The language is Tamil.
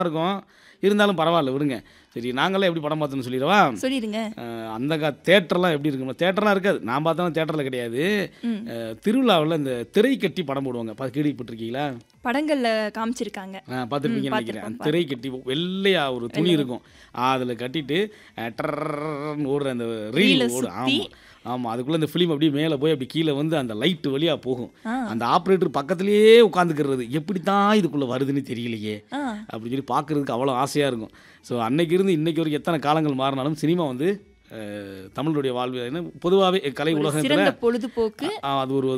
இருக்கும் இருந்தாலும் பரவாயில்ல விடுங்க சரி நாங்களே எப்படி படம் பார்த்தோன்னு சொல்லிடவா சொல்லிடுங்க அஹ் அந்த கா தேட்டர்லாம் எப்படி இருக்குமா தேட்டர்லாம் இருக்காது நான் பார்த்தாலும் தேட்டரில் கிடையாது ம். அஹ் திருவிழாவில் இந்த திரை கட்டி படம் போடுவாங்க பா கேள்விப்பட்டிருக்கீங்களா படங்கள்ல காமிச்சிருக்காங்க பார்த்துருப்பீங்கன்னு நினைக்கிறேன் அந்த திரை கட்டி வெள்ளையா ஒரு துணி இருக்கும் அதில் கட்டிட்டு அஹ், டர்ரர்ரர்னு ஓடுற அந்த ரீல் ரீலை ஓடும் சுத்தி. ஆமாம் ஆமாம் அதுக்குள்ளே இந்த ஃபிலிம் அப்படியே மேலே போய் அப்படி கீழே வந்து அந்த லைட் வழியாக போகும் ஆ. அந்த ஆப்ரேட்டர் பக்கத்துலேயே உட்காந்துக்கிறது எப்படி தான் இதுக்குள்ளே வருதுன்னு தெரியலையே ஆ அப்படின்னு சொல்லி பார்க்குறதுக்கு அவ்வளோ ஆசையாக இருக்கும் ஸோ அன்னைக்கு இருந்து இன்னைக்கு வரைக்கும் எத்தனை காலங்கள் மாறினாலும் சினிமா வந்து அஹ், தமிழருடைய வாழ்வு பொதுவாகவே கலை ஒரு உலகத்தில் சிறந்த பொழுதுபோக்கு அது ஒரு